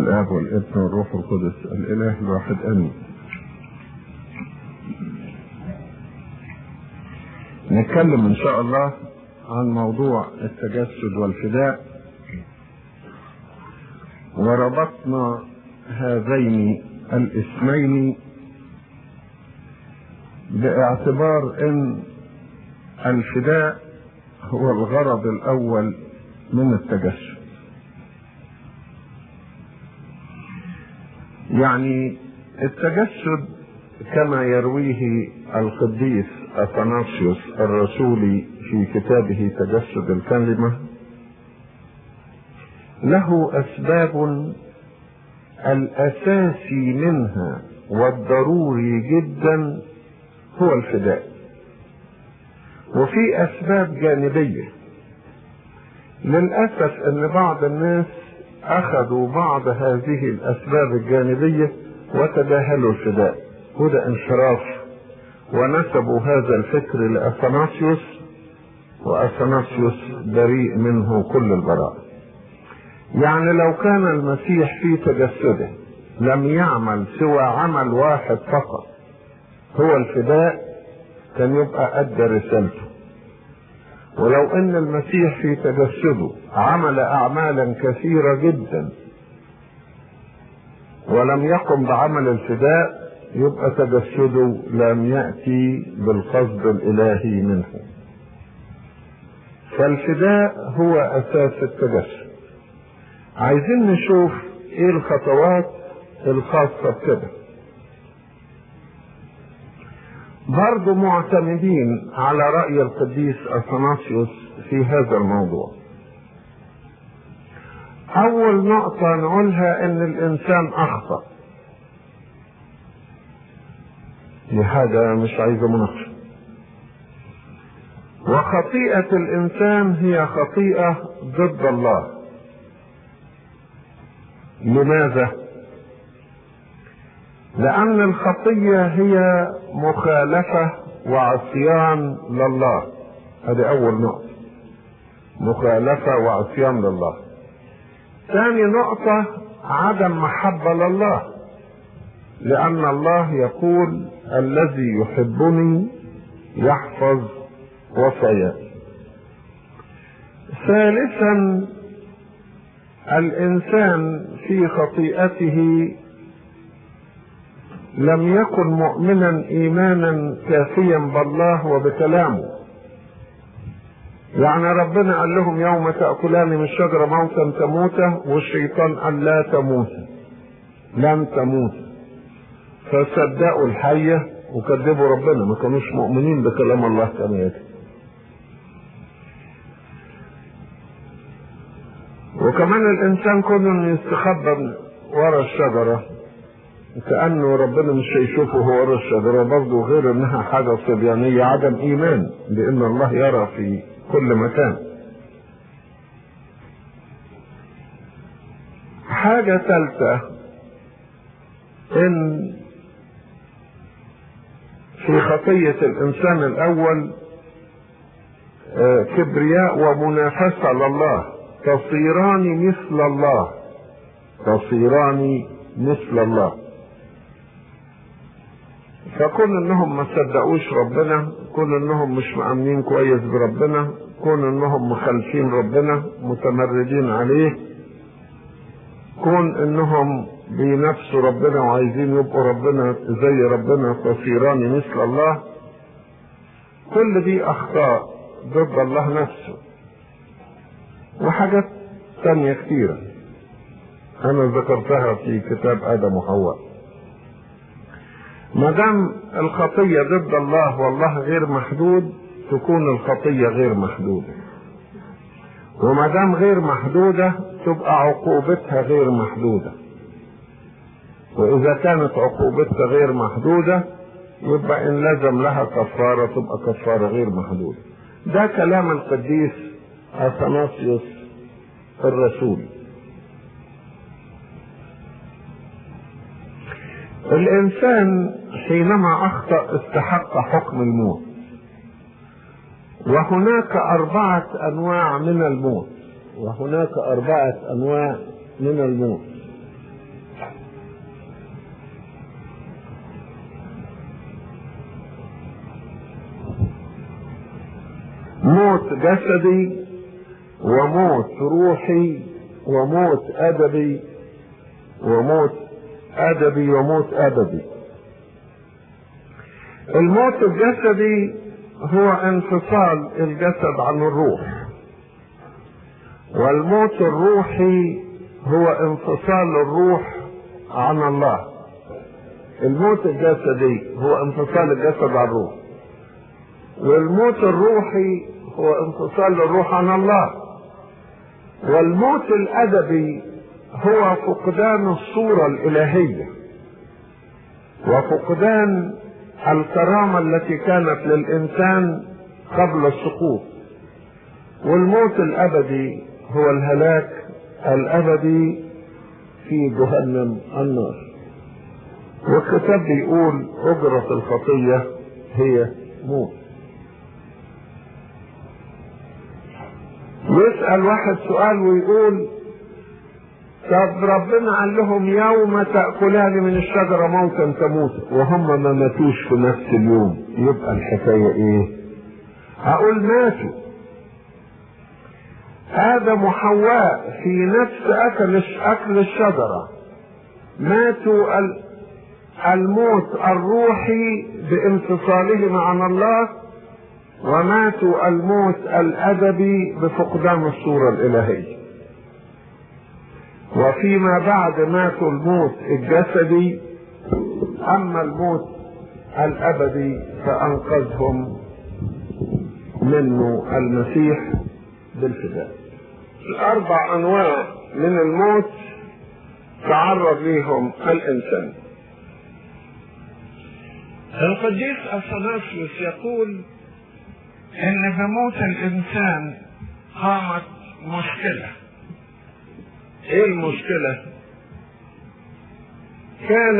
الآب والابن والروح القدس الإله الواحد آمين. نتكلم إن شاء الله عن موضوع التجسد والفداء وربطنا هذين الاسمين باعتبار ان الفداء هو الغرض الاول من التجسد يعني التجسد كما يرويه القديس اثناسيوس الرسولي في كتابه تجسد الكلمه له اسباب الاساسي منها والضروري جدا هو الفداء وفي اسباب جانبيه للاسف ان بعض الناس اخذوا بعض هذه الاسباب الجانبيه وتجاهلوا الفداء وده انحراف ونسبوا هذا الفكر لاثناسيوس واثناسيوس بريء منه كل البراءه يعني لو كان المسيح في تجسده لم يعمل سوى عمل واحد فقط هو الفداء كان يبقى ادى رسالته ولو ان المسيح في تجسده عمل اعمالا كثيره جدا ولم يقم بعمل الفداء يبقى تجسده لم ياتي بالقصد الالهي منه فالفداء هو اساس التجسد عايزين نشوف ايه الخطوات الخاصة بكده برضو معتمدين على رأي القديس أثناسيوس في هذا الموضوع أول نقطة نقولها إن الإنسان أخطأ لهذا مش عايزة مناقشة وخطيئة الإنسان هي خطيئة ضد الله لماذا لان الخطيه هي مخالفه وعصيان لله هذه اول نقطه مخالفه وعصيان لله ثاني نقطه عدم محبه لله لان الله يقول الذي يحبني يحفظ وصاياي ثالثا الانسان في خطيئته لم يكن مؤمنا ايمانا كافيا بالله وبكلامه يعني ربنا قال لهم يوم تاكلان من الشجره موتا تموتا والشيطان قال لا تموت لن تموت فصدقوا الحيه وكذبوا ربنا ما كانوش مؤمنين بكلام الله كان يكذب وكمان الانسان كونه انه يستخبى ورا الشجره كانه ربنا مش هيشوفه هو ورا الشجره برضه غير انها حاجه صبيانيه عدم ايمان لان الله يرى في كل مكان حاجه ثالثه ان في خطيه الانسان الاول كبرياء ومنافسه لله تصيران مثل الله تصيران مثل الله فكون انهم ما صدقوش ربنا كون انهم مش مأمنين كويس بربنا كون انهم مخالفين ربنا متمردين عليه كون انهم بينافسوا ربنا وعايزين يبقوا ربنا زي ربنا تصيران مثل الله كل دي اخطاء ضد الله نفسه وحاجات تانية كتيرة أنا ذكرتها في كتاب آدم وحواء ما دام الخطية ضد الله والله غير محدود تكون الخطية غير محدودة وما دام غير محدودة تبقى عقوبتها غير محدودة وإذا كانت عقوبتها غير محدودة يبقى إن لزم لها كفارة تبقى كفارة غير محدودة ده كلام القديس اثناسيوس الرسول الانسان حينما اخطا استحق حكم الموت وهناك اربعه انواع من الموت وهناك اربعه انواع من الموت موت جسدي وموت روحي وموت ادبي وموت ادبي وموت ابدي الموت الجسدي هو انفصال الجسد عن الروح والموت الروحي هو انفصال الروح عن الله الموت الجسدي هو انفصال الجسد عن الروح والموت الروحي هو انفصال الروح عن الله والموت الادبي هو فقدان الصورة الالهية وفقدان الكرامة التي كانت للانسان قبل السقوط والموت الابدي هو الهلاك الابدي في جهنم النار والكتاب بيقول اجرة الخطية هي موت يسأل واحد سؤال ويقول طب ربنا قال لهم يوم تأكلان من الشجرة موتا تموت وهم ما ماتوش في نفس اليوم يبقى الحكاية ايه هقول ماتوا آدم وحواء في نفس أكل أكل الشجرة ماتوا الموت الروحي بانفصالهم عن الله وماتوا الموت الأدبي بفقدان الصورة الإلهية وفيما بعد ماتوا الموت الجسدي أما الموت الأبدي فأنقذهم منه المسيح بالفداء الأربع أنواع من الموت تعرض ليهم الإنسان القديس أثناسيوس يقول إن بموت الإنسان قامت مشكلة إيه المشكلة؟ كان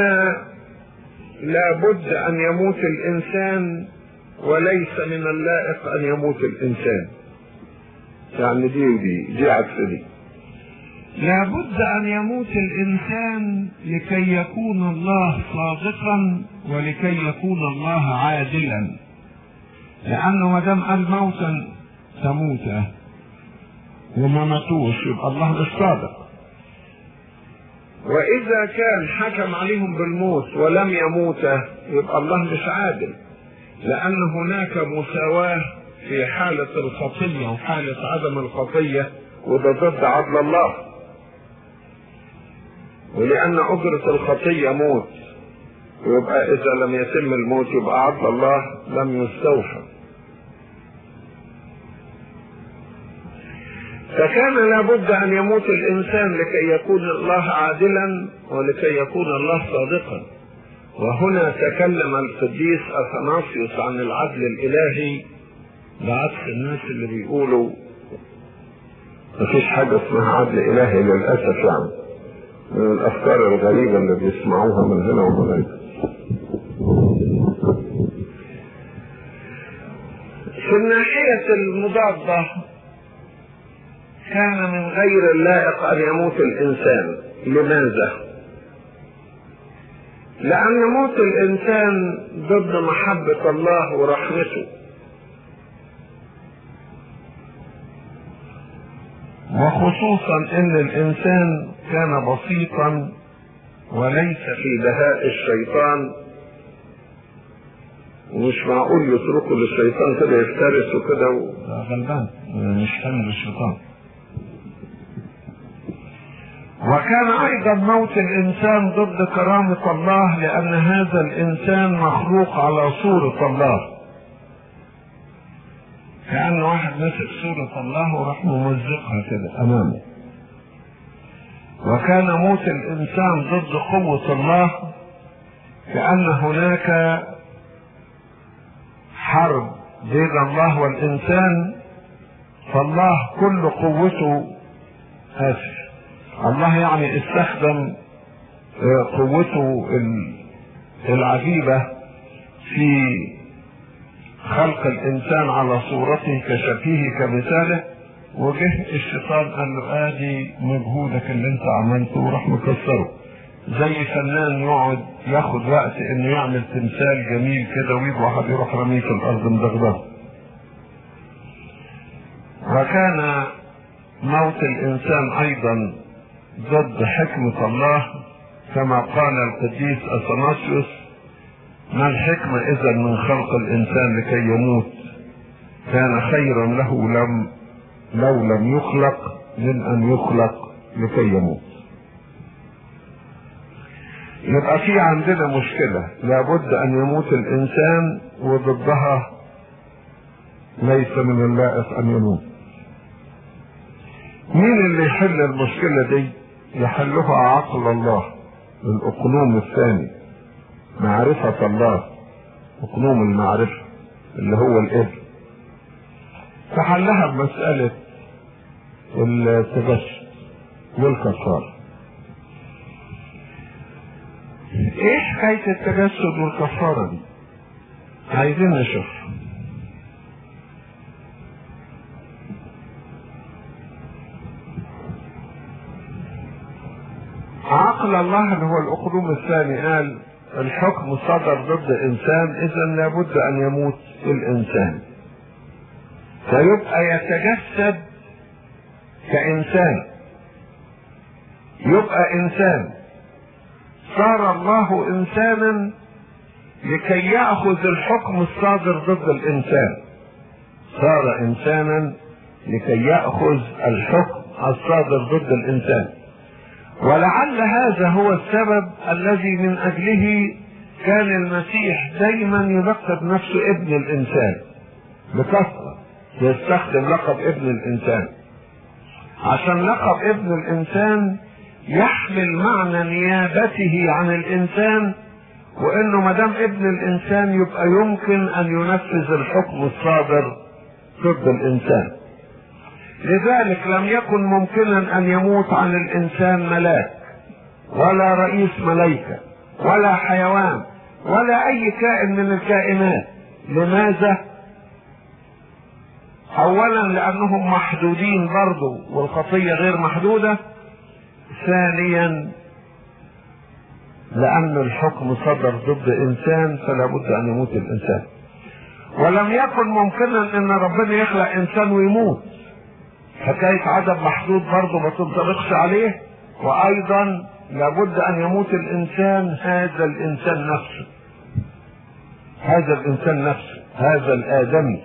لابد أن يموت الإنسان وليس من اللائق أن يموت الإنسان يعني دي ودي دي عكس دي لابد ان يموت الانسان لكي يكون الله صادقا ولكي يكون الله عادلا لانه ما دام قال موتا تموت وما ماتوش يبقى الله مش صادق وإذا كان حكم عليهم بالموت ولم يموتا يبقى الله مش عادل لأن هناك مساواة في حالة الخطية وحالة عدم الخطية وده ضد عدل الله ولأن أجرة الخطية موت يبقى إذا لم يتم الموت يبقى عدل الله لم يستوفى فكان لابد أن يموت الإنسان لكي يكون الله عادلا ولكي يكون الله صادقا وهنا تكلم القديس أثناسيوس عن العدل الإلهي بعكس الناس اللي بيقولوا مفيش حاجة اسمها عدل إلهي للأسف يعني من الأفكار الغريبة اللي بيسمعوها من هنا ومن هنا في الناحية المضادة كان من غير اللائق أن يموت الإنسان لماذا؟ لأن موت الإنسان ضد محبة الله ورحمته وخصوصا ان الانسان كان بسيطا وليس في دهاء الشيطان ومش معقول يتركوا للشيطان كده يفترس وكده و... غلبان مش حمل الشيطان وكان ايضا موت الانسان ضد كرامة الله لان هذا الانسان مخلوق على صورة الله كأن واحد مسك صورة الله وراح ممزقها كده أمامه وكان موت الإنسان ضد قوة الله كأن هناك حرب بين الله والإنسان فالله كل قوته آسف الله يعني استخدم قوته العجيبة في خلق الانسان على صورته كشبهه كمثاله وجه الشيطان قال له ادي مجهودك اللي انت عملته وراح مكسره زي فنان يقعد ياخد وقت انه يعمل تمثال جميل كده ويجي واحد يروح رميه في الارض مدغدغ وكان موت الانسان ايضا ضد حكمة الله كما قال القديس اثناسيوس ما الحكمة اذا من خلق الانسان لكي يموت كان خيرا له لم لو لم يخلق من ان يخلق لكي يموت يبقى في عندنا مشكلة لابد ان يموت الانسان وضدها ليس من اللائق ان يموت مين اللي يحل المشكلة دي يحلها عقل الله الاقلوم الثاني معرفة الله اقلوم المعرفة اللي هو الابن فحلها بمسألة التجسد والكفارة ايه حكاية التجسد والكفارة دي عايزين نشوف عقل الله اللي هو الاقلوم الثاني قال الحكم صدر ضد انسان اذا لابد ان يموت الانسان فيبقى يتجسد كإنسان يبقى إنسان صار الله إنسانا لكي يأخذ الحكم الصادر ضد الإنسان صار إنسانا لكي يأخذ الحكم الصادر ضد الإنسان ولعل هذا هو السبب الذي من أجله كان المسيح دايما يلقب نفسه ابن الإنسان بكثرة يستخدم لقب ابن الإنسان عشان لقب ابن الانسان يحمل معنى نيابته عن الانسان وانه ما دام ابن الانسان يبقى يمكن ان ينفذ الحكم الصادر ضد الانسان لذلك لم يكن ممكنا ان يموت عن الانسان ملاك ولا رئيس ملائكه ولا حيوان ولا اي كائن من الكائنات لماذا اولا لانهم محدودين برضو والخطية غير محدودة ثانيا لان الحكم صدر ضد انسان فلا بد ان يموت الانسان ولم يكن ممكنا ان ربنا يخلق انسان ويموت حكاية عدم محدود برضه ما تنطبقش عليه وايضا لابد ان يموت الانسان هذا الانسان نفسه هذا الانسان نفسه هذا الادمي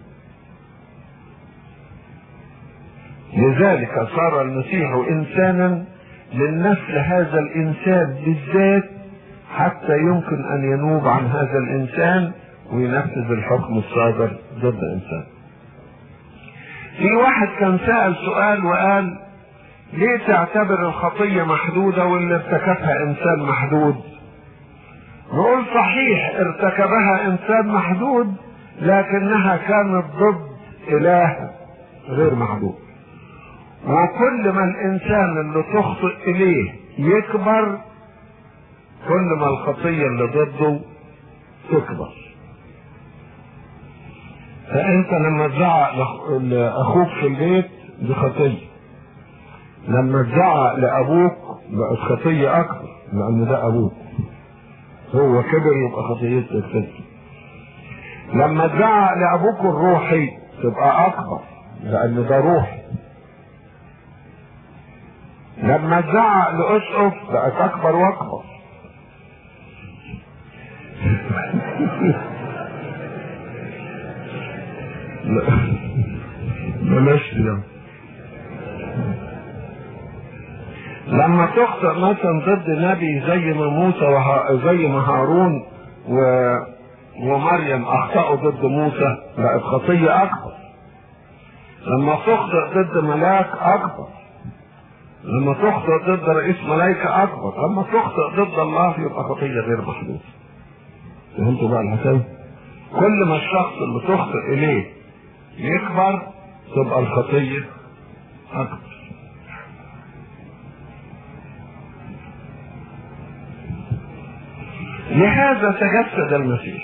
لذلك صار المسيح انسانا للنسل هذا الانسان بالذات حتى يمكن ان ينوب عن هذا الانسان وينفذ الحكم الصادر ضد انسان في واحد كان سأل سؤال وقال ليه تعتبر الخطية محدودة واللي ارتكبها انسان محدود نقول صحيح ارتكبها انسان محدود لكنها كانت ضد اله غير محدود وكل ما الانسان اللي تخطئ اليه يكبر كل ما الخطيه اللي ضده تكبر فانت لما تزعق لاخوك في البيت دي خطيه لما تزعق لابوك بقت خطيه اكبر لان ده ابوك هو كبر يبقى خطيتك تكبر لما تزعق لابوك الروحي تبقى اكبر لان ده روحي لما تزعق لأسقف بقت أكبر وأكبر لا بلاش ده لما تخطئ مثلا ضد نبي زي ما موسى وها زي ما هارون و... ومريم اخطأوا ضد موسى بقت خطية اكبر لما تخطئ ضد ملاك اكبر لما تخطئ ضد رئيس ملائكة أكبر لما تخطئ ضد الله يبقى خطية غير محدودة فهمتوا بقى الحكاية؟ كل ما الشخص اللي تخطئ إليه يكبر تبقى الخطية أكبر لهذا تجسد المسيح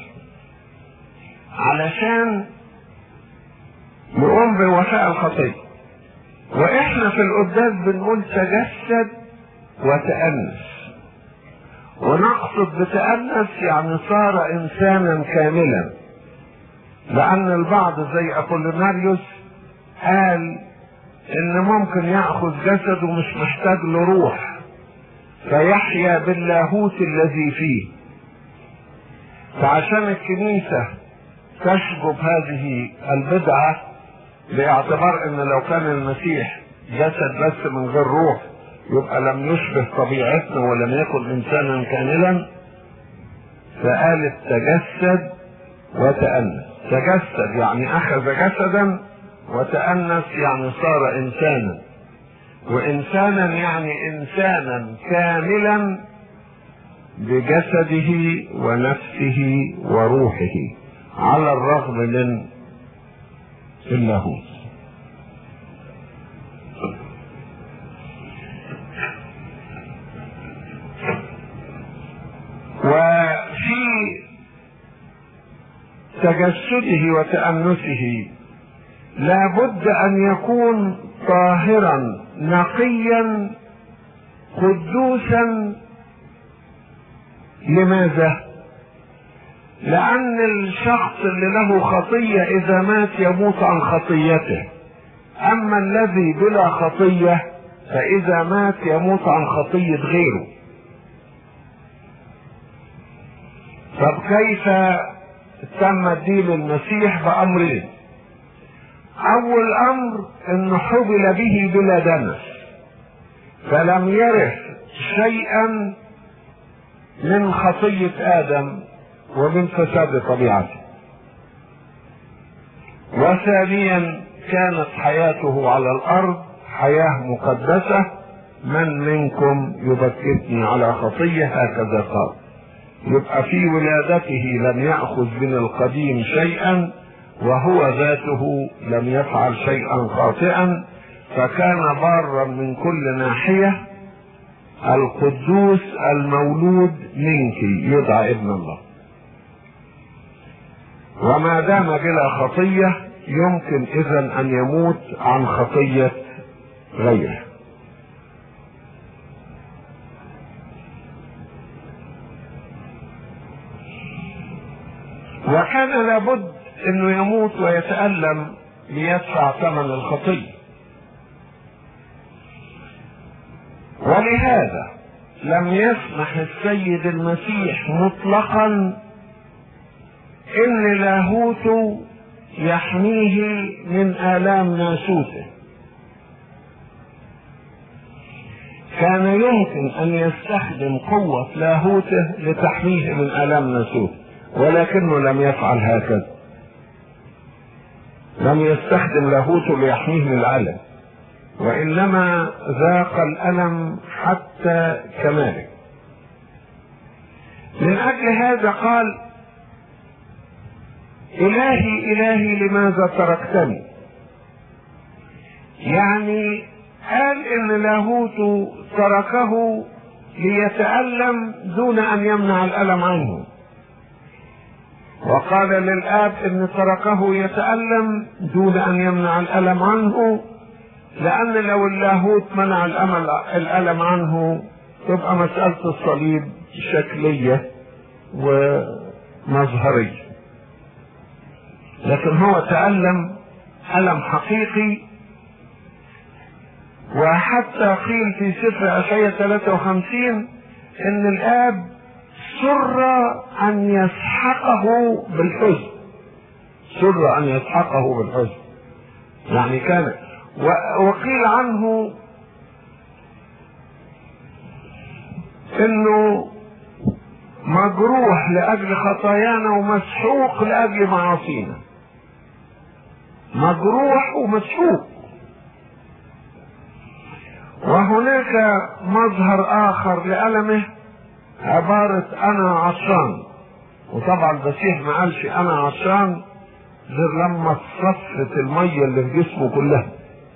علشان يقوم بوفاء الخطيه واحنا في القداس بنقول تجسد وتأنس ونقصد بتأنس يعني صار انسانا كاملا لان البعض زي ابوليناريوس قال ان ممكن ياخذ جسد ومش محتاج له روح فيحيا باللاهوت الذي فيه فعشان الكنيسة تشجب هذه البدعة باعتبار ان لو كان المسيح جسد بس من غير روح يبقى لم يشبه طبيعتنا ولم يكن انسانا كاملا فقالت تجسد وتأنس تجسد يعني اخذ جسدا وتأنس يعني صار انسانا وانسانا يعني انسانا كاملا بجسده ونفسه وروحه على الرغم من اللاهوت وفي تجسده وتأنسه لابد أن يكون طاهرا نقيا قدوسا لماذا؟ لأن الشخص اللي له خطية إذا مات يموت عن خطيته أما الذي بلا خطية فإذا مات يموت عن خطية غيره طب كيف تم الدين المسيح بأمرين أول أمر أنه حبل به بلا دنس فلم يرث شيئا من خطية آدم ومن فساد طبيعته وثانيا كانت حياته على الأرض حياة مقدسة من منكم يبكتني على خطية هكذا قال يبقى في ولادته لم يأخذ من القديم شيئا وهو ذاته لم يفعل شيئا خاطئا فكان بارا من كل ناحية القدوس المولود منك يدعى ابن الله وما دام بلا خطية يمكن اذا ان يموت عن خطية غيره وكان لابد انه يموت ويتألم ليدفع ثمن الخطية ولهذا لم يسمح السيد المسيح مطلقا ان لاهوت يحميه من الام ناسوته كان يمكن ان يستخدم قوة لاهوته لتحميه من الام ناسوته ولكنه لم يفعل هكذا لم يستخدم لاهوته ليحميه من الالم وانما ذاق الالم حتى كماله من اجل هذا قال الهي الهي لماذا تركتني يعني قال ان لاهوت تركه ليتالم دون ان يمنع الالم عنه وقال للاب ان تركه يتالم دون ان يمنع الالم عنه لان لو اللاهوت منع الامل الالم عنه تبقى مساله الصليب شكليه ومظهريه لكن هو تألم ألم حقيقي وحتى قيل في سفر أشعية 53 إن الآب سر أن يسحقه بالحزن سر أن يسحقه بالحزن يعني كان وقيل عنه انه مجروح لاجل خطايانا ومسحوق لاجل معاصينا مجروح ومسحوق وهناك مظهر اخر لألمه عبارة انا عطشان وطبعا المسيح ما قالش انا عطشان غير لما اتصفت المية اللي في جسمه كلها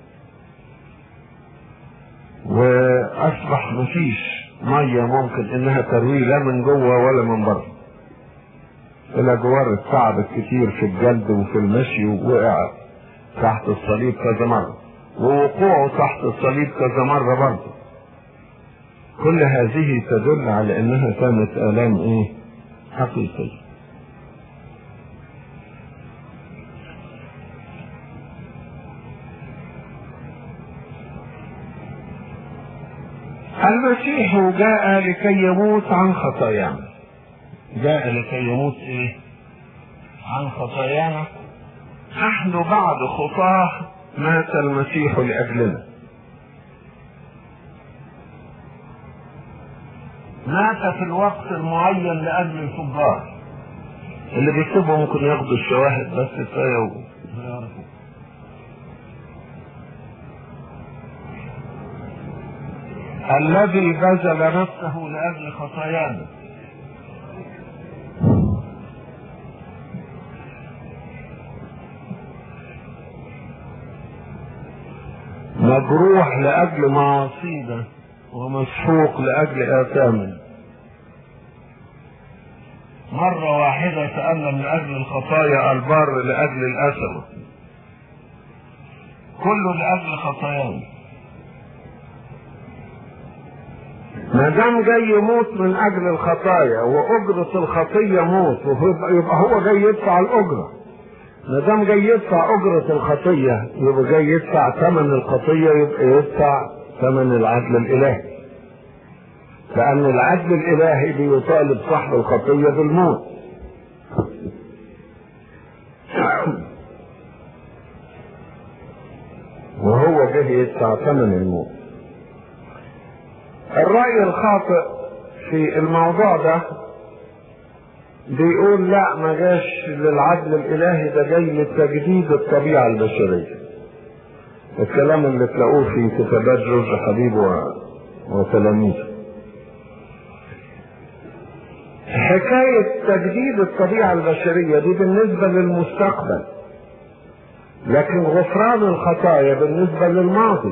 واصبح مفيش مية ممكن انها ترويه لا من جوه ولا من بره الى جوار التعب الكتير في الجلد وفي المشي ووقع تحت الصليب كذا مرة ووقوعه تحت الصليب كذا مرة برضه كل هذه تدل على انها كانت الام ايه حقيقية المسيح جاء لكي يموت عن خطايانا جاء لكي يموت ايه عن خطايانا نحن بعد خطاه مات المسيح لاجلنا مات في الوقت المعين لاجل الفجار اللي بيكتبوا ممكن ياخدوا الشواهد بس كفايه الذي بذل نفسه لاجل خطايانا مجروح لاجل معاصينا ومسحوق لاجل اثامنا مرة واحدة تألم لأجل الخطايا البار لأجل الأسوة كله لأجل خطايانا ما دام جاي يموت من اجل الخطايا واجرة الخطية موت يبقى هو جاي يدفع الاجرة ما دام جاي يدفع اجرة الخطية يبقى جاي يدفع ثمن الخطية يبقى يدفع ثمن العدل الالهي لان العدل الالهي بيطالب صاحب الخطية بالموت وهو جه يدفع ثمن الموت الرأي الخاطئ في الموضوع ده بيقول لا ما جاش للعدل الالهي ده جاي لتجديد الطبيعة البشرية الكلام اللي تلاقوه في كتابات جورج حبيب و... وتلاميذه حكاية تجديد الطبيعة البشرية دي بالنسبة للمستقبل لكن غفران الخطايا بالنسبة للماضي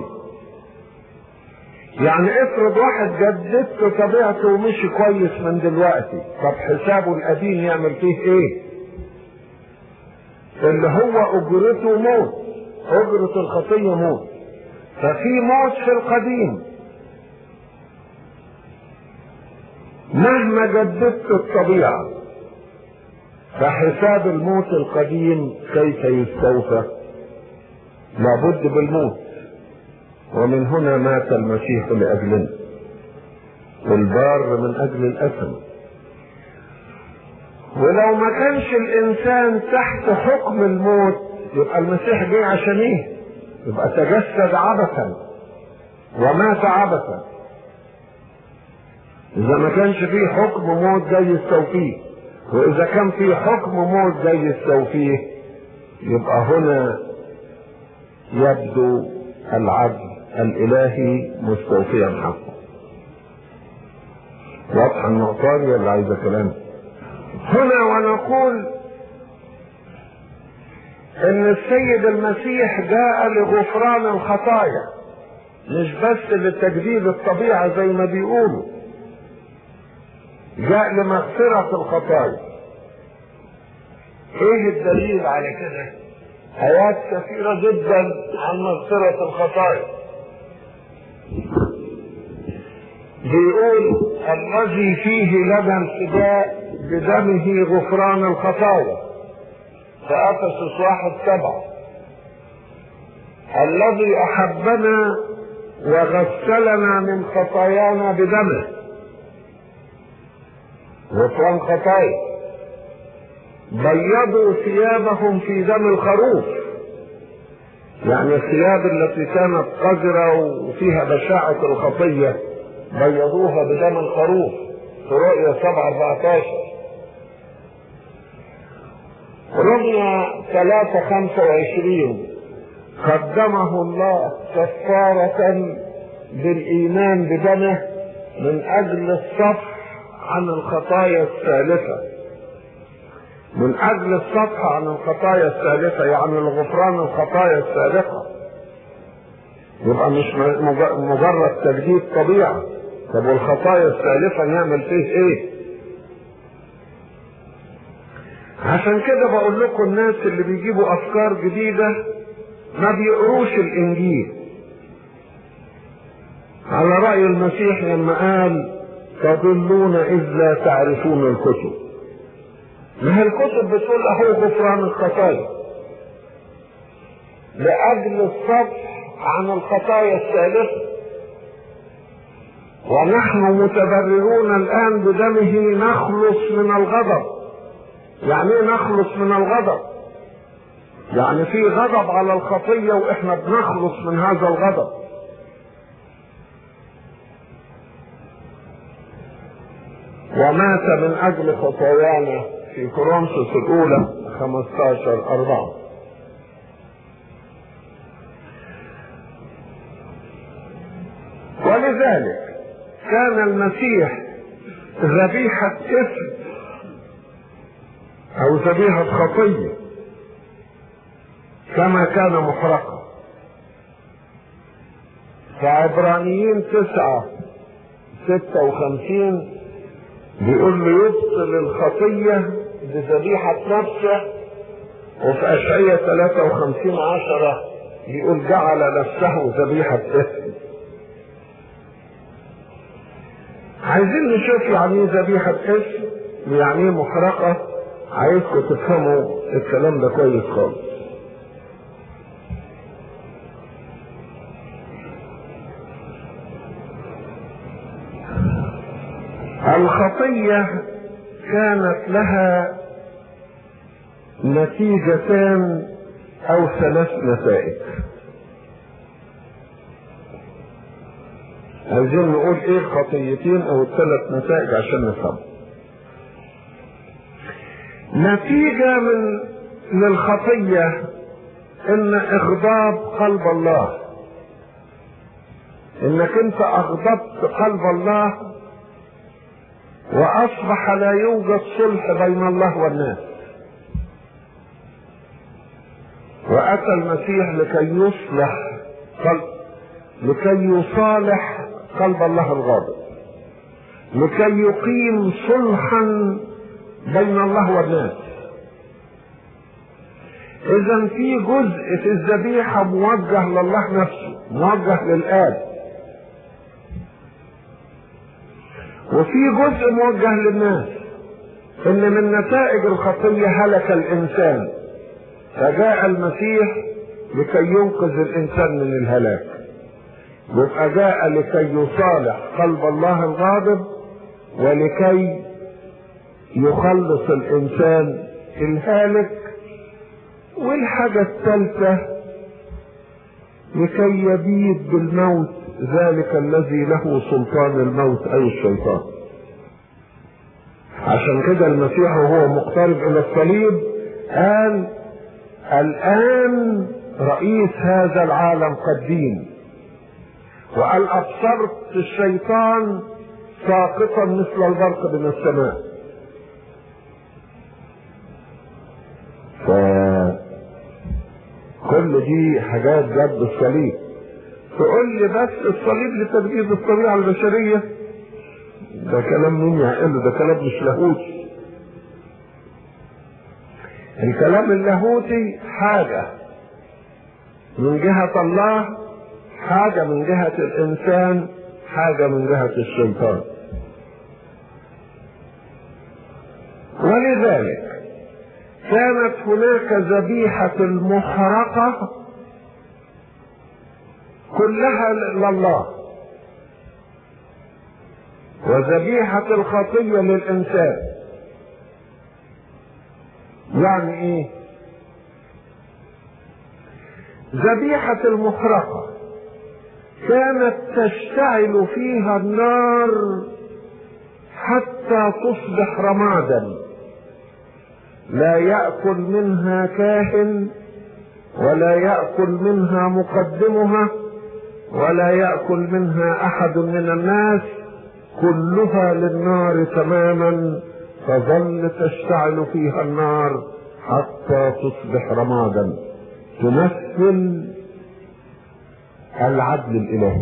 يعني افرض واحد جددت طبيعته ومشي كويس من دلوقتي طب حسابه القديم يعمل فيه ايه اللي هو اجرته موت اجرة الخطية موت ففي موت في القديم مهما جددت الطبيعة فحساب الموت القديم كيف يستوفى لابد بالموت ومن هنا مات المسيح لأجلنا والبار من أجل الأثم ولو ما كانش الإنسان تحت حكم الموت يبقى المسيح جه عشان إيه؟ يبقى تجسد عبثا ومات عبثا إذا ما كانش فيه حكم موت جاي يستوفيه وإذا كان فيه حكم موت جاي يستوفيه يبقى هنا يبدو العدل الالهي مستوفيا حقه واضحة النقطة دي ولا عايزة كلام هنا ونقول ان السيد المسيح جاء لغفران الخطايا مش بس لتجديد الطبيعة زي ما بيقولوا جاء لمغفرة الخطايا ايه الدليل على كده ايات كثيرة جدا عن مغفرة الخطايا بيقول الذي فيه لنا الفداء بدمه غفران الخطايا في افسس واحد سبعة الذي احبنا وغسلنا من خطايانا بدمه غفران خطايا بيضوا ثيابهم في دم الخروف يعني الثياب التي كانت قذرة وفيها بشاعة الخطية بيضوها بدم الخروف في رؤية 7 14 رمية 3 25 قدمه الله كفارة بالإيمان بدمه من أجل الصفح عن الخطايا السالفة من أجل الصفح عن الخطايا السالفة يعني الغفران الخطايا السابقة يبقى مش مجرد تجديد طبيعة طب والخطايا السالفة نعمل فيه ايه عشان كده بقول لكم الناس اللي بيجيبوا افكار جديدة ما بيقروش الانجيل على رأي المسيح لما قال تضلون اذ لا تعرفون الكتب ما هي الكتب بتقول اهو غفران الخطايا لاجل الصفح عن الخطايا السالفه ونحن متبررون الآن بدمه نخلص من الغضب يعني ايه نخلص من الغضب يعني في غضب على الخطية واحنا بنخلص من هذا الغضب ومات من اجل خطايانا في كورنثوس الاولى 15 4 ولذلك كان المسيح ذبيحة اسم او ذبيحة خطية كما كان محرقا فعبرانيين تسعة ستة وخمسين بيقول له يبطل الخطية بذبيحة نفسه وفي أشعية 53 عشرة بيقول جعل نفسه ذبيحة اسم عايزين نشوف يعني ايه ذبيحة اسم ويعني ايه محرقة عايزكم تفهموا الكلام ده كويس خالص الخطية كانت لها نتيجتان او ثلاث نتائج عايزين نقول ايه الخطيتين او الثلاث نتائج عشان نفهم نتيجة من للخطية ان اغضاب قلب الله انك انت اغضبت قلب الله واصبح لا يوجد صلح بين الله والناس واتى المسيح لكي يصلح قلب لكي يصالح قلب الله الغاضب لكي يقيم صلحا بين الله والناس اذا في جزء في الذبيحه موجه لله نفسه موجه للاب وفي جزء موجه للناس ان من نتائج الخطيه هلك الانسان فجاء المسيح لكي ينقذ الانسان من الهلاك يبقى جاء لكي يصالح قلب الله الغاضب ولكي يخلص الانسان الهالك والحاجة الثالثة لكي يبيد بالموت ذلك الذي له سلطان الموت اي الشيطان عشان كده المسيح وهو مقترب الى الصليب قال الان رئيس هذا العالم قد دين وقال ابصرت الشيطان ساقطا مثل البرق من السماء ف كل دي حاجات جد الصليب تقول لي بس الصليب لتجديد الطبيعة البشرية ده كلام مين يعقله ده كلام مش لاهوتي الكلام اللاهوتي حاجة من جهة الله حاجة من جهة الإنسان حاجة من جهة الشيطان ولذلك كانت هناك ذبيحة المحرقة كلها لله وذبيحة الخطية للإنسان يعني إيه؟ ذبيحة المحرقة كانت تشتعل فيها النار حتى تصبح رمادا لا يأكل منها كاهن ولا يأكل منها مقدمها ولا يأكل منها أحد من الناس كلها للنار تماما تظل تشتعل فيها النار حتى تصبح رمادا تمثل العدل الإلهي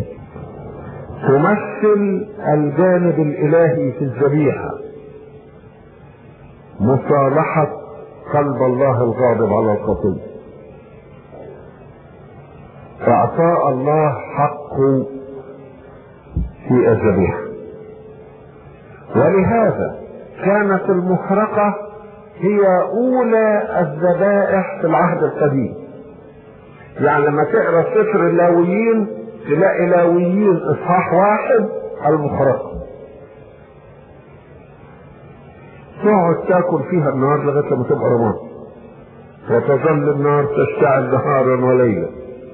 تمثل الجانب الإلهي في الذبيحة مصالحة قلب الله الغاضب على الخطية إعطاء الله حقه في الذبيحة ولهذا كانت المحرقة هي أولى الذبائح في العهد القديم يعني لما تقرا سفر اللاويين تلاقي لاويين إصحاح واحد المحرقة تقعد تاكل فيها النار لغاية ما تبقى رماد وتظل النار تشتعل نهارا وليلا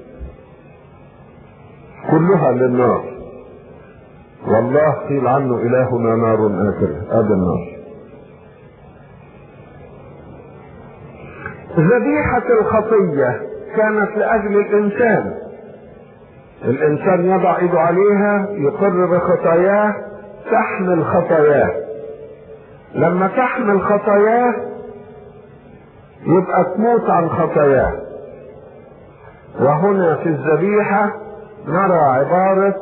كلها للنار والله قيل عنه إلهنا نار آكلة هذا النار ذبيحة الخطية كانت لأجل الإنسان الإنسان يضع إيده عليها يقر بخطاياه تحمل خطاياه لما تحمل خطاياه يبقى تموت عن خطاياه وهنا في الذبيحة نرى عبارة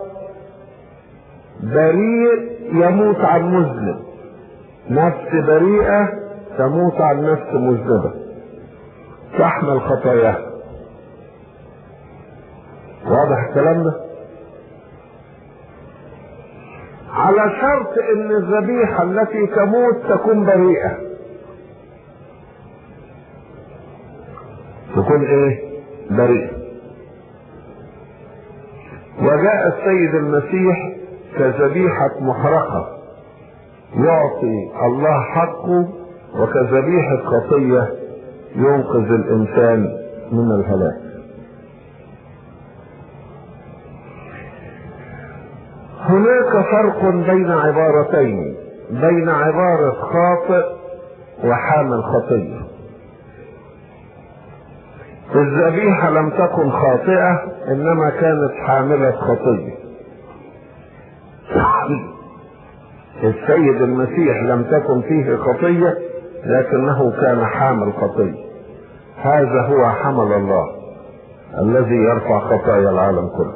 بريء يموت عن مذنب نفس بريئة تموت عن نفس مذنبة تحمل خطاياه واضح الكلام ده على شرط ان الذبيحة التي تموت تكون بريئة تكون ايه بريئة وجاء السيد المسيح كذبيحة محرقة يعطي الله حقه وكذبيحة خطية ينقذ الإنسان من الهلاك هناك فرق بين عبارتين بين عبارة خاطئ وحامل خطية الذبيحة لم تكن خاطئة إنما كانت حاملة خطية السيد المسيح لم تكن فيه خطية لكنه كان حامل خطية هذا هو حمل الله الذي يرفع خطايا العالم كله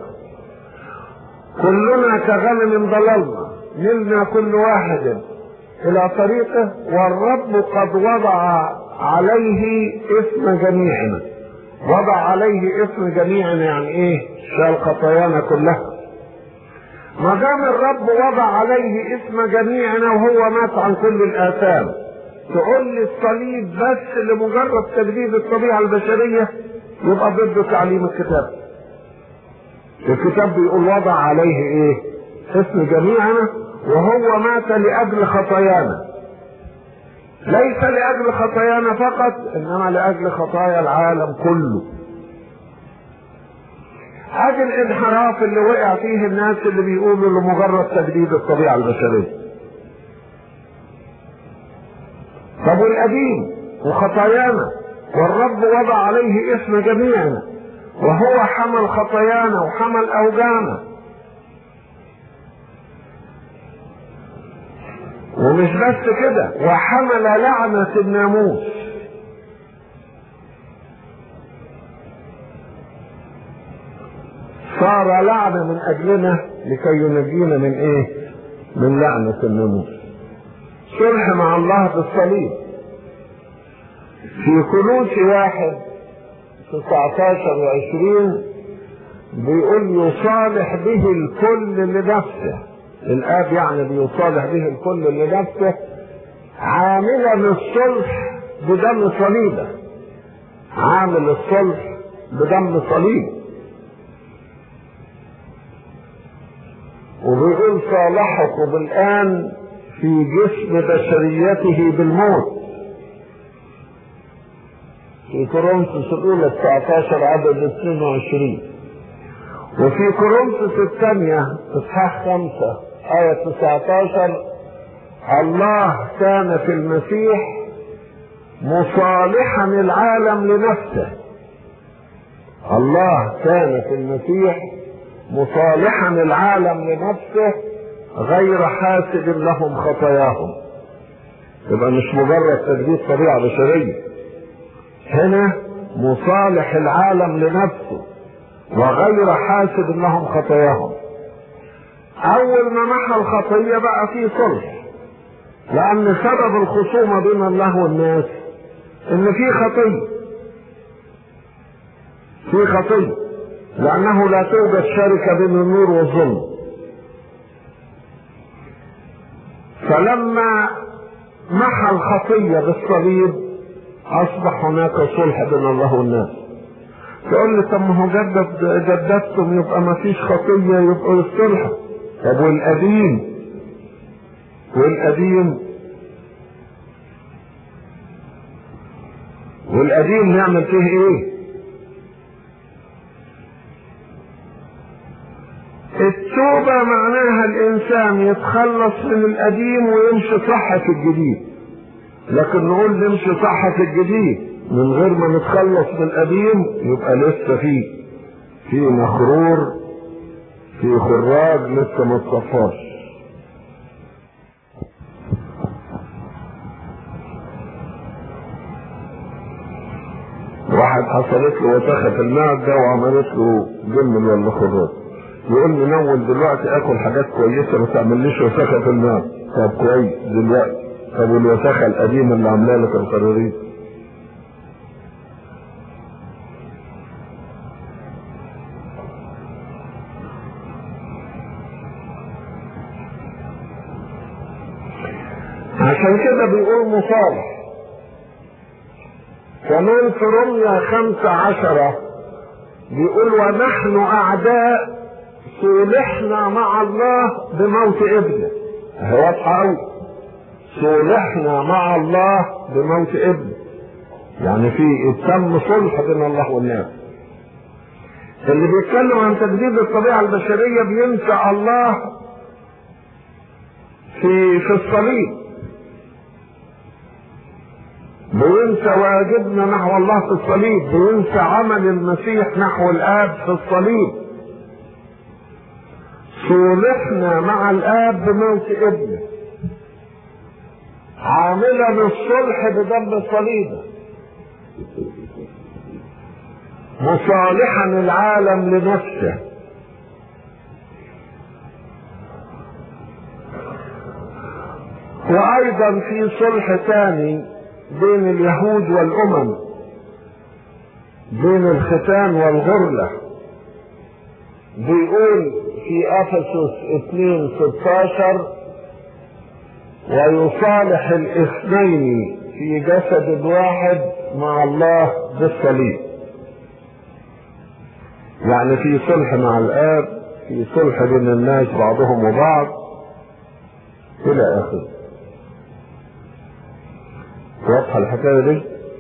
كلنا كغنم ضللنا ملنا كل واحد الى طريقه والرب قد وضع عليه اسم جميعنا وضع عليه اسم جميعنا يعني ايه شال خطايانا كلها ما دام الرب وضع عليه اسم جميعنا وهو مات عن كل الاثام تقول لي الصليب بس لمجرد تجديد الطبيعه البشريه يبقى ضد تعليم الكتاب الكتاب بيقول وضع عليه ايه اسم جميعنا وهو مات لاجل خطايانا ليس لاجل خطايانا فقط انما لاجل خطايا العالم كله هذا الانحراف اللي وقع فيه الناس اللي بيقولوا لمجرد تجديد الطبيعه البشريه طب والقديم وخطايانا والرب وضع عليه اسم جميعنا وهو حمل خطايانا وحمل اوجانا ومش بس كده وحمل لعنة الناموس صار لعنة من أجلنا لكي ينجينا من إيه؟ من لعنة الناموس صلح مع الله في الصليب في كنوز واحد 19 و20 بيقول يصالح به الكل لنفسه الآب يعني بيصالح به الكل لنفسه عاملا الصلح بدم صليبه عامل الصلح بدم صليب وبيقول صالحكم الآن في جسم بشريته بالموت في كورنثوس الأولى 19 عدد 22 وفي كورنثوس الثانية إصحاح 5 آية 19 الله كان في المسيح مصالحا العالم لنفسه الله كان في المسيح مصالحا العالم لنفسه غير حاسب لهم خطاياهم يبقى مش مجرد تجديد طبيعة بشرية هنا مصالح العالم لنفسه وغير حاسب لهم خطاياهم اول ما محى الخطية بقى في صلح لان سبب الخصومة بين الله والناس ان في خطية في خطية لانه لا توجد شركة بين النور والظلم فلما محى الخطية بالصليب اصبح هناك صلح بين الله والناس تقول لي طب ما هو جدد جددتم يبقى ما فيش خطيه يبقى الصلح طب والقديم والقديم والقديم نعمل فيه ايه التوبة معناها الإنسان يتخلص من القديم ويمشي صح في الجديد لكن نقول نمشي صح في الجديد من غير ما نتخلص من القديم يبقى لسه في في مخرور في خراج لسه ما اتصفاش واحد حصلت له وسخة في المعدة وعملت له جمل ولا خراج يقول لي نول دلوقتي اكل حاجات كويسه ما تعمليش وسخه في الماء طب كويس دلوقتي طب والوسخه القديمه اللي عاملاها لك القرارين عشان كده بيقول مصالح كمان في رمية خمسة عشرة بيقول ونحن أعداء صلحنا مع الله بموت ابنه هي واضحة أوي صلحنا مع الله بموت ابنه يعني في تم صلح بين الله والناس اللي بيتكلم عن تجديد الطبيعة البشرية بينسى الله في في الصليب بينسى واجبنا نحو الله في الصليب بينسى عمل المسيح نحو الآب في الصليب صلحنا مع الآب بموت ابنه عاملا الصلح بدم الصليب مصالحا العالم لنفسه وايضا في صلح ثاني بين اليهود والامم بين الختان والغرله بيقول في افسس 2 16 ويصالح الاثنين في جسد واحد مع الله بالصليب يعني في صلح مع الاب في صلح بين الناس بعضهم وبعض الى اخره واضحه الحكايه دي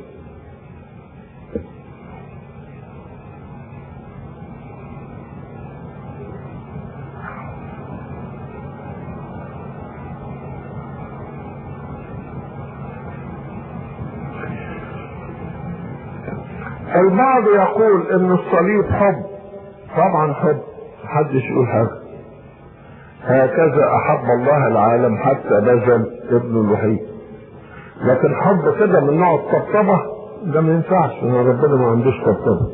البعض يقول ان الصليب حب طبعا حب محدش يقول حاجه هكذا احب الله العالم حتى بذل ابنه الوحيد لكن حب كده من نوع الطبطبه ده ما ينفعش ان ربنا ما عندوش طبطبه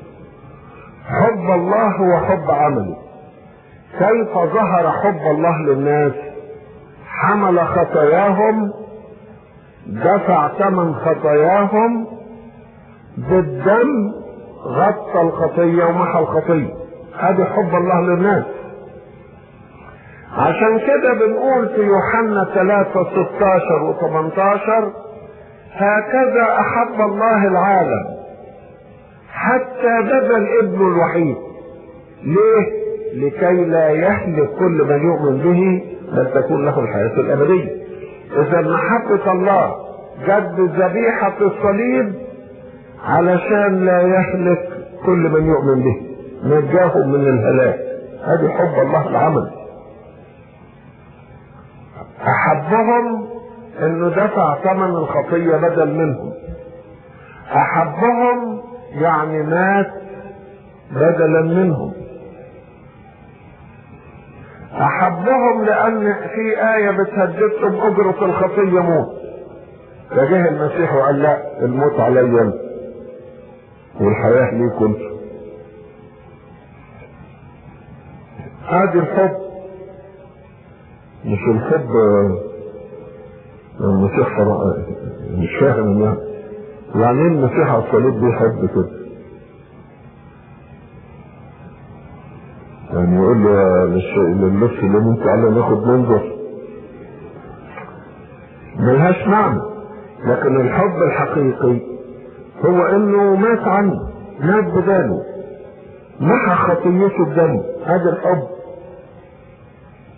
حب الله هو حب عملي كيف ظهر حب الله للناس حمل خطاياهم دفع ثمن خطاياهم بالدم غطى الخطية ومحى الخطية هذا حب الله للناس عشان كده بنقول في يوحنا 3 16 و 18 هكذا أحب الله العالم حتى بذل ابنه الوحيد ليه؟ لكي لا يهلك كل من يؤمن به بل تكون له الحياة الأبدية إذا محبة الله جد ذبيحة الصليب علشان لا يهلك كل من يؤمن به نجاهم من الهلاك هذه حب الله العمل احبهم انه دفع ثمن الخطيه بدل منهم احبهم يعني مات بدلا منهم احبهم لان في ايه بتهددهم اجره الخطيه موت فجه المسيح وقال لا الموت عليا والحياة ليكم ادي الحب مش الحب المسيح مش فاهم يعني يعني ايه المسيح على الصليب بيحب كده يعني يقول له للنفس اللي انت على ناخد منظر ملهاش معنى لكن الحب الحقيقي هو انه مات عنه مات بداله محى خطيته الدم هذا الحب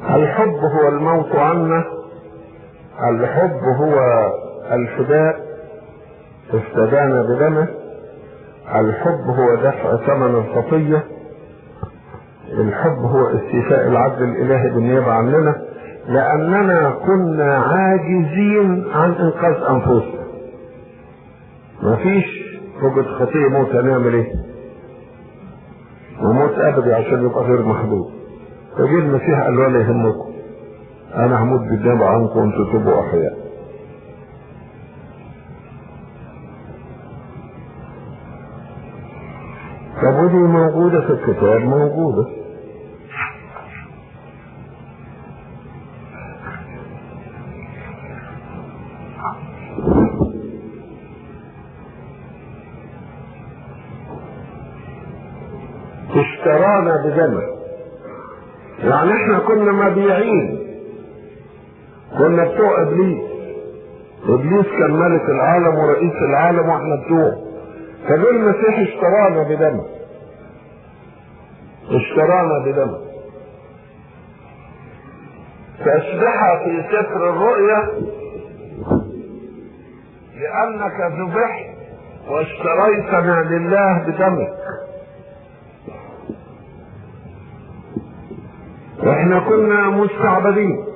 الحب هو الموت عنا الحب هو الفداء افتدانا بدمه الحب هو دفع ثمن الخطية الحب هو استيفاء العدل الإلهي بالنيابة عننا لأننا كنا عاجزين عن إنقاذ أنفسنا مفيش وجد خطية موت هنعمل إيه؟ وموت أبدي عشان يبقى غير محدود فجه المسيح قال ولا يهمكم أنا هموت بالنيابة عنكم وأنتم تبقوا أحياء طب ودي موجودة في الكتاب موجودة اشترانا بدمه يعني احنا كنا مبيعين كنا بتوع ابليس ابليس كان ملك العالم ورئيس العالم واحنا بتوعه فجه المسيح اشترانا بدمه اشترانا بدمه تسبحة في سفر الرؤيا لأنك ذبحت واشتريتنا لله بدمك احنا كنا مستعبدين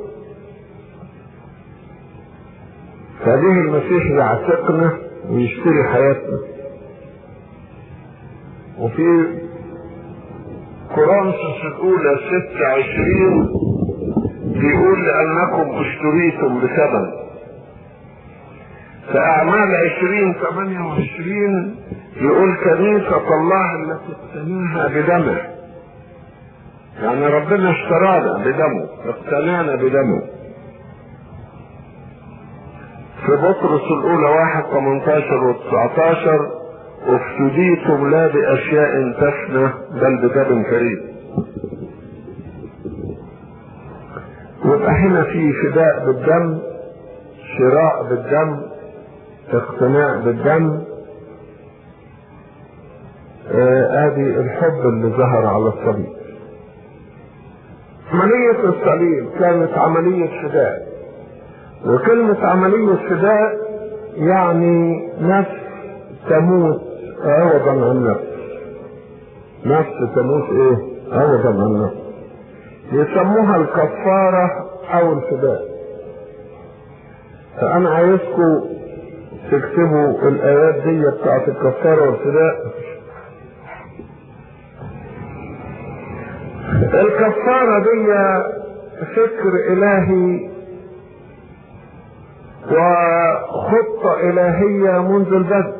فجه المسيح يعتقنا ويشتري حياتنا وفي كورنثوس الأولى ستة عشرين بيقول لأنكم اشتريتم بثمن فأعمال عشرين ثمانية وعشرين يقول كنيسة الله التي اقتناها بدمه يعني ربنا اشترانا بدمه اقتنانا بدمه في بطرس الأولى واحد 18 و 19 افتديتم لا بأشياء تفنى بل بدم كريم يبقى هنا في فداء بالدم شراء بالدم اقتناع بالدم ادي آه الحب اللي ظهر على الصليب عملية الصليب كانت عملية فداء وكلمة عملية فداء يعني نفس تموت عوضا عن نفس نفس تموت ايه عوضا عن نفس يسموها الكفارة او الفداء فانا عايزكم تكتبوا الايات دي بتاعت الكفارة والفداء الكفارة دي فكر الهي وخطة الهية منذ البدء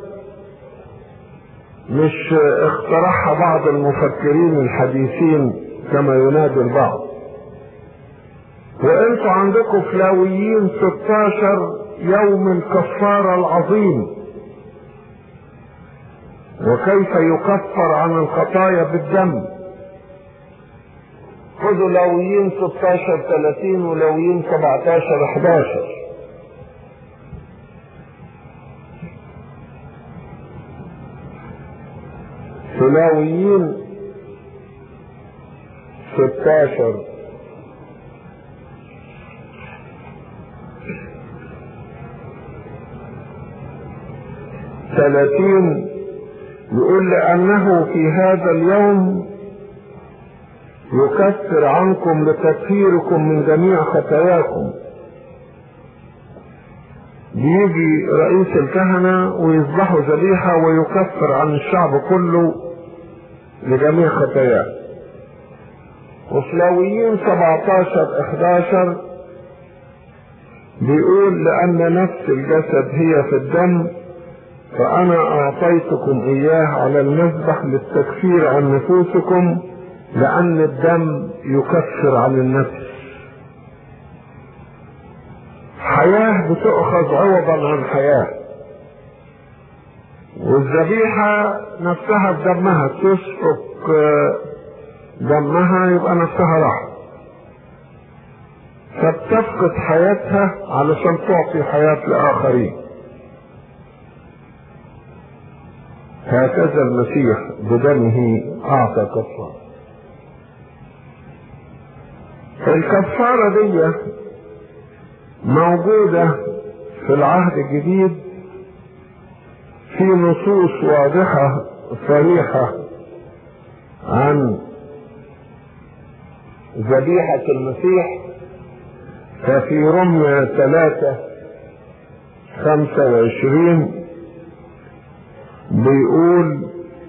مش اخترعها بعض المفكرين الحديثين كما ينادي البعض وانتوا عندكم في لاويين 16 يوم الكفارة العظيم وكيف يكفر عن الخطايا بالدم خذوا لاويين 16 30 ولاويين 17 11 سلاويين 16 ثلاثين يقول لأنه في هذا اليوم يكفر عنكم لتكفيركم من جميع خطاياكم بيجي رئيس الكهنة ويذبحوا ذبيحة ويكفر عن الشعب كله لجميع خطاياه وفلاويين 17 11 بيقول لأن نفس الجسد هي في الدم فأنا أعطيتكم إياه على المذبح للتكفير عن نفوسكم لأن الدم يكفر عن النفس حياة بتؤخذ عوضا عن حياة والذبيحة نفسها بدمها تسفك دمها يبقى نفسها راحة فبتفقد حياتها علشان تعطي حياة لآخرين هكذا المسيح بدمه أعطى كفارة الكفارة دي موجودة في العهد الجديد في نصوص واضحة صريحة عن ذبيحة المسيح ففي رمية ثلاثة خمسة وعشرين بيقول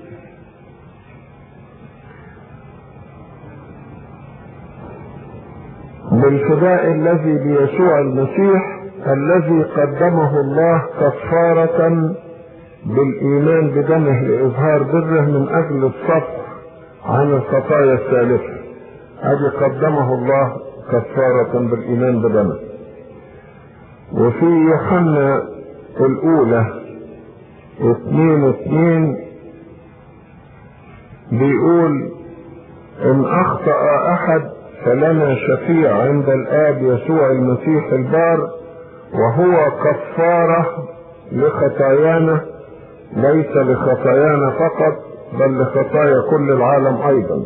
بالفداء الذي بيسوع المسيح الذي قدمه الله كفارة بالإيمان بدمه لإظهار بره من أجل الصف عن الخطايا السالفة هذه قدمه الله كفارة بالإيمان بدمه وفي يوحنا الأولى اثنين اثنين بيقول إن أخطأ أحد فلنا شفيع عند الآب يسوع المسيح البار وهو كفارة لخطايانا ليس لخطايانا فقط بل لخطايا كل العالم أيضا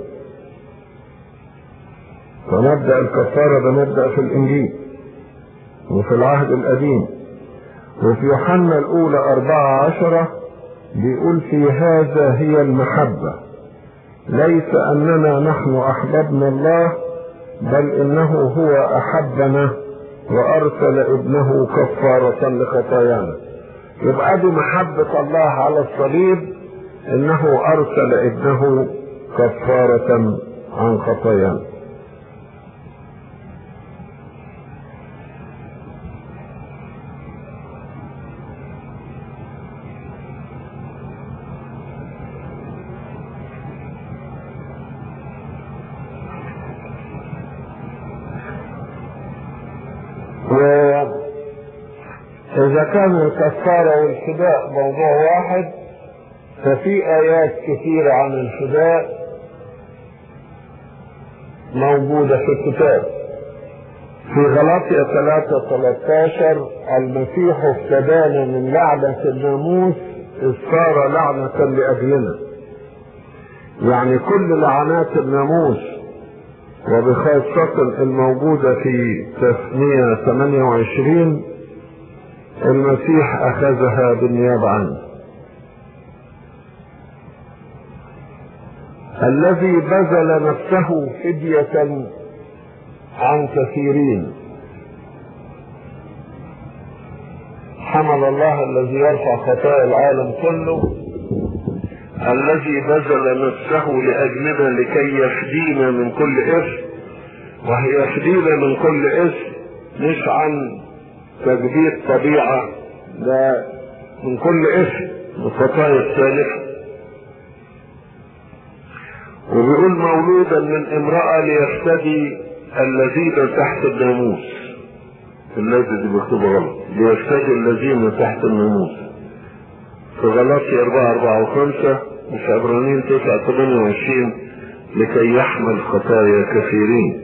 فمبدأ الكفارة ده مبدأ في الإنجيل وفي العهد القديم وفي يوحنا الأولى أربعة عشرة بيقول في هذا هي المحبة ليس أننا نحن أحببنا الله بل إنه هو أحبنا وأرسل ابنه كفارة لخطايانا يبقى دي محبة الله على الصليب إنه أرسل ابنه كفارة عن خطايانا إذا كان الكفارة والفداء موضوع واحد ففي آيات كثيرة عن الفداء موجودة في الكتاب في غلاطية 3 13 المسيح افتدانا من لعنة الناموس إذ صار لعنة لأجلنا يعني كل لعنات الناموس وبخاصة الموجودة في تثنية 28 المسيح أخذها بالنيابة عنه الذي بذل نفسه فدية عن كثيرين حمل الله الذي يرفع خطايا العالم كله الذي بذل نفسه لأجلنا لكي يفدينا من كل إثم وهي يفدينا من كل إثم مش عن تجديد طبيعة ده من كل اسم الخطايا السالفة وبيقول مولودا من امرأة ليفتدي الذين تحت الناموس الذي دي مكتوبة غلط ليفتدي الذين تحت الناموس في غلاطي أربعة أربعة وخمسة وفي عبرانيين تسعة ثمانية وعشرين لكي يحمل خطايا كثيرين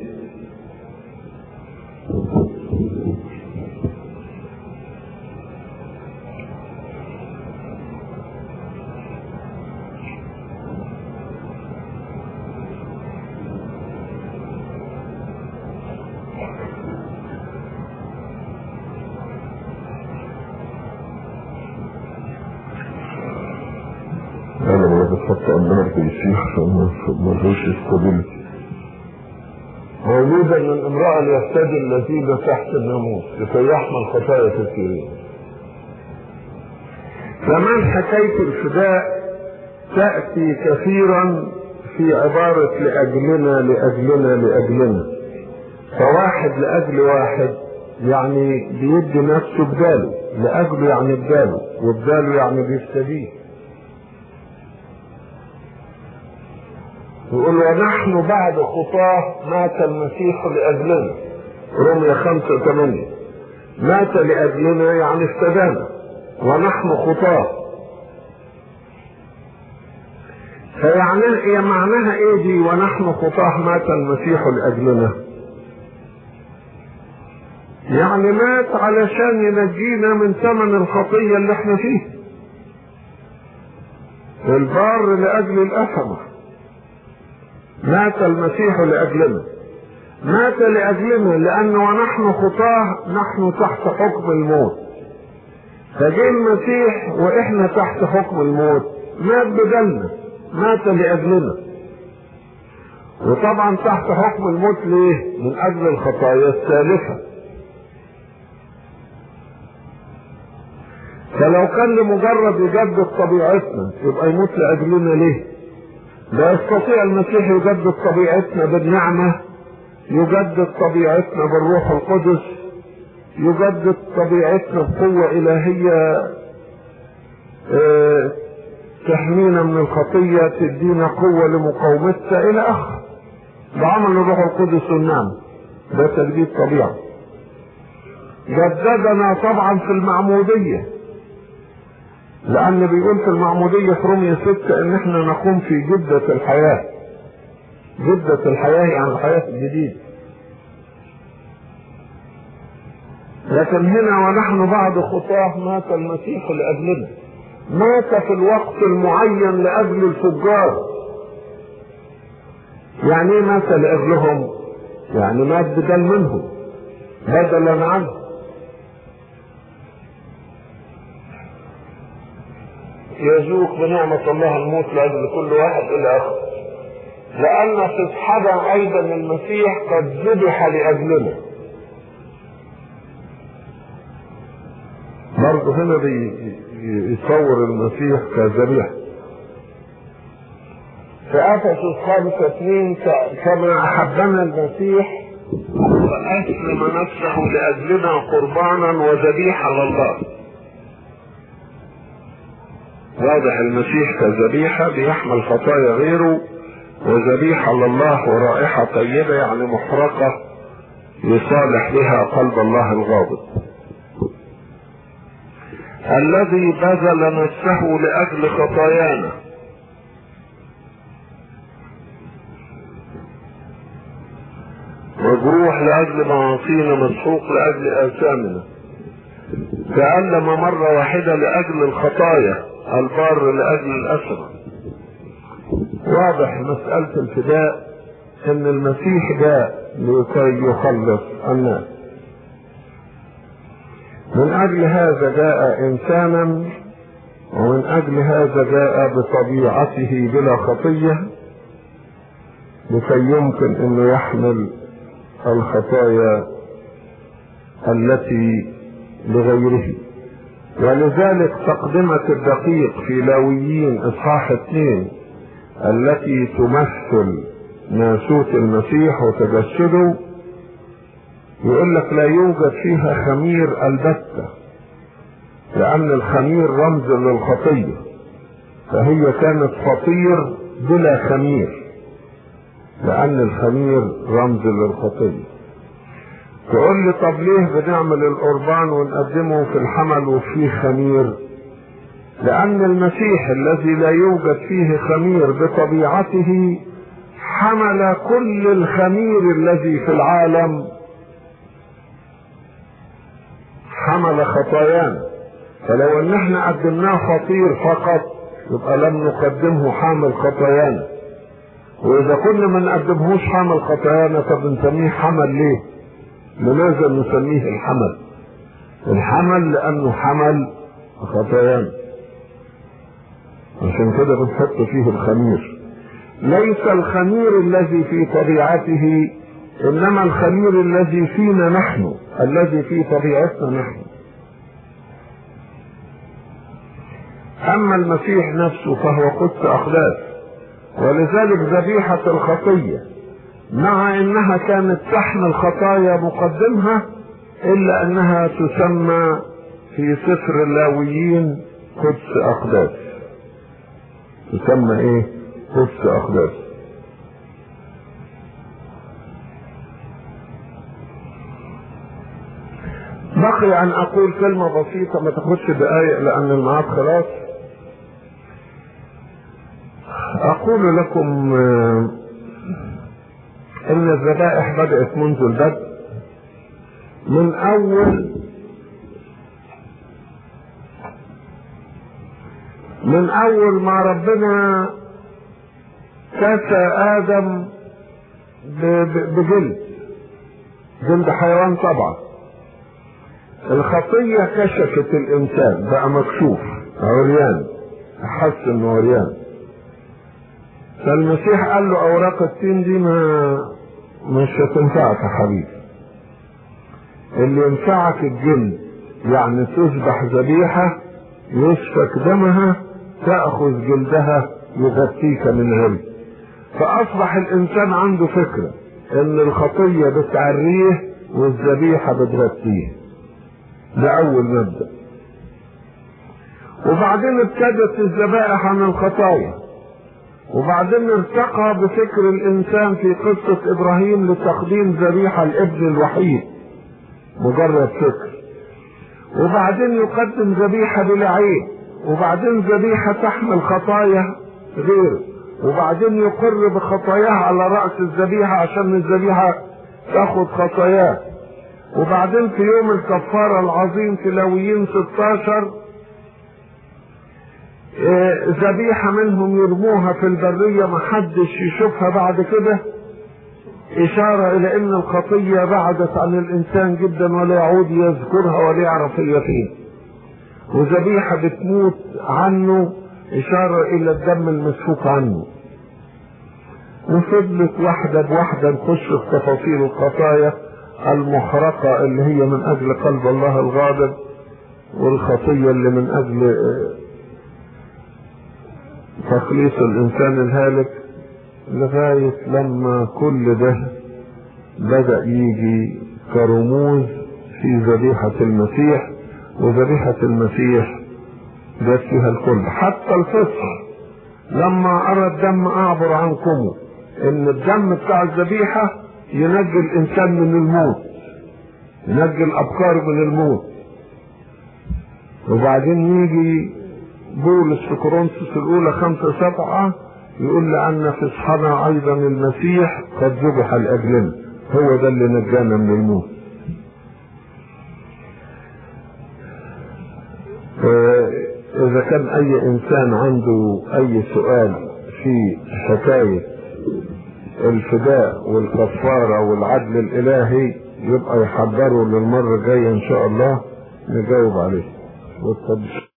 انا ما بتحط قدامك تمشي عشان ما فيش استابيليتي مولودا من امرأة يفتدي الذين تحت الناموس لكي يحمل خطايا كثيرين كمان حكاية الفداء تأتي كثيرا في عبارة لأجلنا لأجلنا لأجلنا فواحد لأجل واحد يعني بيدي نفسه بداله لأجله يعني بداله وبداله يعني بيستديه يقول ونحن بعد خطاه مات المسيح لأجلنا رمية خمسة ثمانية مات لأجلنا يعني افتدانا ونحن خطاه فيعني هي معناها ايه دي ونحن خطاه مات المسيح لأجلنا يعني مات علشان ينجينا من ثمن الخطية اللي احنا فيه البار لأجل الأثمة مات المسيح لأجلنا مات لأجلنا لأنه ونحن خطاه نحن تحت حكم الموت فجاء المسيح وإحنا تحت حكم الموت مات بدلنا مات لأجلنا وطبعا تحت حكم الموت ليه؟ من أجل الخطايا السالفة فلو كان لمجرد يجدد طبيعتنا يبقى يموت لأجلنا ليه؟ لا يستطيع المسيح يجدد طبيعتنا بالنعمة يجدد طبيعتنا بالروح القدس يجدد طبيعتنا بقوة إلهية اه تحمينا من الخطية تدينا قوة لمقاومتها إلى آخره ده عمل الروح القدس والنعمة ده تجديد طبيعة جددنا طبعا في المعمودية لأن بيقول في المعمودية في رومية ستة إن إحنا نقوم في جدة الحياة جدة الحياة يعني الحياة الجديدة لكن هنا ونحن بعد خطاه مات المسيح لأجلنا مات في الوقت المعين لأجل الفجار يعني ايه مات لأجلهم يعني مات بدل منهم بدلا عنه يذوق بنعمة الله الموت لأجل كل واحد إلى آخره لأن تصحبا أيضا المسيح قد ذبح لأجلنا برضه هنا بيصور المسيح كذبيحة في أفسس خمسة اثنين كما أحبنا المسيح وأسلم نفسه لأجلنا قربانا وذبيحة لله واضح المسيح كذبيحة بيحمل خطايا غيره وذبيحة لله ورائحة طيبة يعني محرقة يصالح بها قلب الله الغاضب الذي بذل نفسه لأجل خطايانا مجروح لأجل معاصينا مسحوق لأجل آثامنا تألم مرة واحدة لأجل الخطايا البار لأجل الأسرة واضح مسألة الفداء ان المسيح جاء لكي يخلص الناس من اجل هذا جاء انسانا ومن اجل هذا جاء بطبيعته بلا خطية لكي يمكن انه يحمل الخطايا التي لغيره ولذلك تقدمة الدقيق في لاويين اصحاح اثنين التي تمثل ناسوت المسيح وتجسده يقول لك لا يوجد فيها خمير البتة لأن الخمير رمز للخطية فهي كانت فطير بلا خمير لأن الخمير رمز للخطية تقول لي طب ليه بنعمل القربان ونقدمه في الحمل وفيه خمير لأن المسيح الذي لا يوجد فيه خمير بطبيعته حمل كل الخمير الذي في العالم حمل خطايانا فلو ان احنا قدمناه فطير فقط يبقى لم نقدمه حامل خطايانا واذا كنا ما نقدمهوش حامل خطايانا طب نسميه حمل ليه لماذا نسميه الحمل الحمل لانه حمل خطايانا عشان كده بنحط فيه الخمير ليس الخمير الذي في طبيعته انما الخمير الذي فينا نحن الذي في طبيعتنا نحن اما المسيح نفسه فهو قدس اقداس ولذلك ذبيحة الخطية مع انها كانت تحمل خطايا مقدمها الا انها تسمى في سفر اللاويين قدس اقداس تسمى ايه قدس اقداس بقي ان اقول كلمة بسيطة ما تاخدش دقايق لان الميعاد خلاص اقول لكم ان الذبائح بدأت منذ البدء من اول من اول ما ربنا كسى ادم بجلد جلد حيوان طبعا الخطية كشفت الإنسان بقى مكشوف عريان حس إنه عريان فالمسيح قال له أوراق التين دي ما مش هتنفعك يا حبيبي اللي ينفعك الجلد يعني تذبح ذبيحة يسفك دمها تأخذ جلدها يغطيك من غل فأصبح الإنسان عنده فكرة إن الخطية بتعريه والذبيحة بتغطيه ده أول مبدأ وبعدين ابتدت الذبائح عن الخطايا وبعدين ارتقى بفكر الإنسان في قصة إبراهيم لتقديم ذبيحة الابن الوحيد مجرد فكر وبعدين يقدم ذبيحة بلا عيب وبعدين ذبيحة تحمل خطايا غيره وبعدين يقر بخطاياه على رأس الذبيحة عشان الذبيحة تاخد خطاياه وبعدين في يوم الكفارة العظيم في لاويين 16 ذبيحة منهم يرموها في البرية محدش يشوفها بعد كده إشارة إلى أن الخطية بعدت عن الإنسان جدا ولا يعود يذكرها ولا يعرف هي فين وذبيحة بتموت عنه إشارة إلى الدم المسفوك عنه وفضلت واحدة بواحدة نخش في تفاصيل الخطايا المحرقة اللي هي من أجل قلب الله الغاضب والخطية اللي من أجل تخليص الإنسان الهالك لغاية لما كل ده بدأ يجي كرموز في ذبيحة المسيح وذبيحة المسيح جت فيها الكل حتى الفصح لما أرى الدم أعبر عنكم إن الدم بتاع الذبيحة ينجي الإنسان من الموت ينجي الأبكار من الموت وبعدين يجي بولس في كورنثوس الأولى خمسة سبعة يقول لأن فصحنا أيضا المسيح قد ذبح لأجلنا هو ده اللي نجانا من الموت إذا كان أي إنسان عنده أي سؤال في حكاية الفداء والكفارة والعدل الإلهي يبقى يحضره للمرة الجاية إن شاء الله نجاوب عليه والتبشير